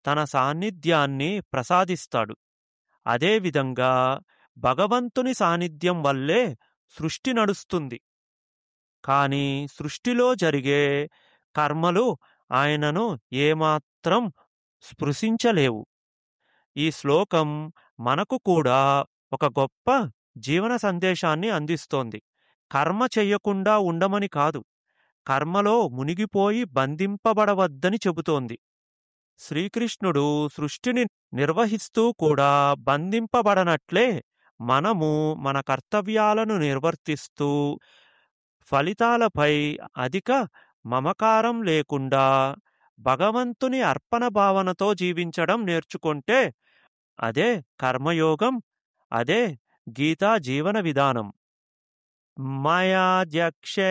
తన సాన్నిధ్యాన్ని ప్రసాదిస్తాడు అదేవిధంగా భగవంతుని సాన్నిధ్యం వల్లే సృష్టి నడుస్తుంది కాని సృష్టిలో జరిగే కర్మలు ఆయనను ఏమాత్రం స్పృశించలేవు ఈ శ్లోకం మనకు కూడా ఒక గొప్ప జీవన సందేశాన్ని అందిస్తోంది కర్మ చెయ్యకుండా ఉండమని కాదు కర్మలో మునిగిపోయి బంధింపబడవద్దని చెబుతోంది శ్రీకృష్ణుడు సృష్టిని నిర్వహిస్తూ కూడా బంధింపబడనట్లే మనము మన కర్తవ్యాలను నిర్వర్తిస్తూ ఫలితాలపై అధిక మమకారం లేకుండా భగవంతుని అర్పణ భావనతో జీవించడం నేర్చుకుంటే అదే కర్మయోగం అదే గీతా జీవన విధానం మయాధ్యక్ష